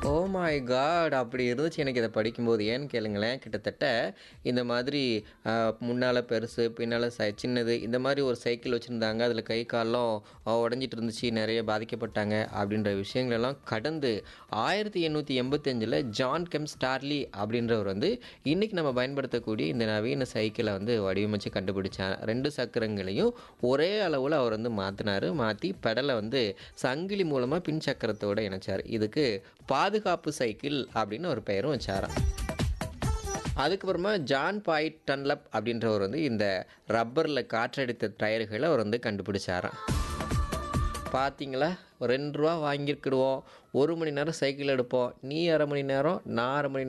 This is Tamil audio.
Oh my God! அப்படி இருந்துச்சு எனக்கு இத படிக்கும்போது. ஏன்னு கேளுங்களேன், கிட்டத்தட்ட இந்த மாதிரி அ முன்னால பெருசு, பின்னால ச சின்னது இந்த மாரி ஒரு சைக்கிள் வச்சிருந்தாங்க. அதில கை கால்லாம் அ உடைஞ்சிட்டு இருந்துச்சு. நெறைய பாதிக்கப்பட்டாங்க. அப்படின்ற விஷயங்களெல்லாம் கடந்து 1885ல ஜான் கெம் ஸ்டார்லி அப்படின்றவர் வந்து, இன்னைக்கு நம்ம பயன்படுத்தக்கூடிய இந்த நவீன சைக்கிள வந்து வடிவமைச்சு கண்டுபிடிச்சார். 2 சக்கரங்களையும் ஒரே அளவுல அவர் வந்து மாத்துனாரு. மாத்தி பெடல வந்து சங்கிலி மூலமா பின் சக்கரத்தோட இணைச்சாரு. இதுக்கு பாதுகாப்பு சைக்கிள் அப்படின்னு ஒரு பெயரும் வச்சாராம். அதுக்கப்புறமா ஜான் பாய்ட் டன்லப் அப்படின்றவர் வந்து இந்த ரப்பர்ல காற்றடித்த டயர்கள அவர் வந்து கண்டுபிடிச்சாராம். பார்த்தீங்களா? ரூ. 2 வாங்கியிருக்கிடுவோம். 1 மணி நேரம் சைக்கிள் எடுப்போம். நீ 1/2 மணி நேரம், நான் 1/2 மணி நேரம்